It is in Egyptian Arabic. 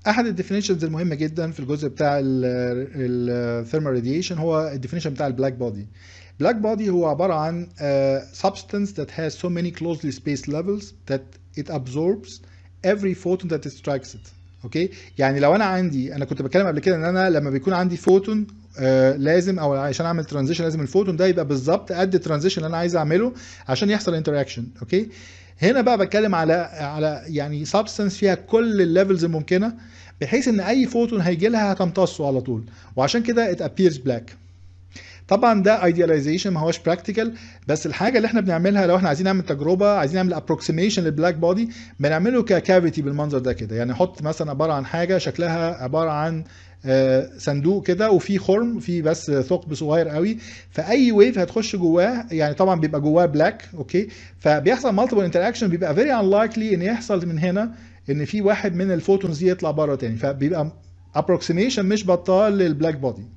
احد الديفينيشنز المهمه جدا في الجزء بتاع الثيرمال راديشن هو الديفينيشن بتاع البلاك بودي black body هو عباره عن uh, substance that has so many closely spaced levels that it absorbs every photon that it strikes it اوكي يعني لو انا عندي انا كنت بتكلم قبل كده ان انا لما بيكون عندي فوتون آه لازم او عشان اعمل ترانزيشن لازم الفوتون ده يبقى بالظبط قد الترانزيشن اللي انا عايز اعمله عشان يحصل انتراكشن اوكي هنا بقى بتكلم على على يعني سبستنس فيها كل الليفلز الممكنه بحيث ان اي فوتون هيجي لها هتمتصه على طول وعشان كده it appears black طبعا ده ايدياليزيشن ما هوش براكتيكال بس الحاجه اللي احنا بنعملها لو احنا عايزين نعمل تجربه عايزين نعمل ابروكسيميشن للبلاك بودي بنعمله ككافيتي بالمنظر ده كده يعني نحط مثلا عباره عن حاجه شكلها عباره عن صندوق كده وفي خرم في بس ثقب صغير قوي فاي ويف هتخش جواه يعني طبعا بيبقى جواه بلاك اوكي فبيحصل مالتيبل انتراكشن بيبقى فيري انلايكلي ان يحصل من هنا ان في واحد من الفوتونز دي يطلع بره تاني فبيبقى ابروكسيميشن مش بطال للبلاك بودي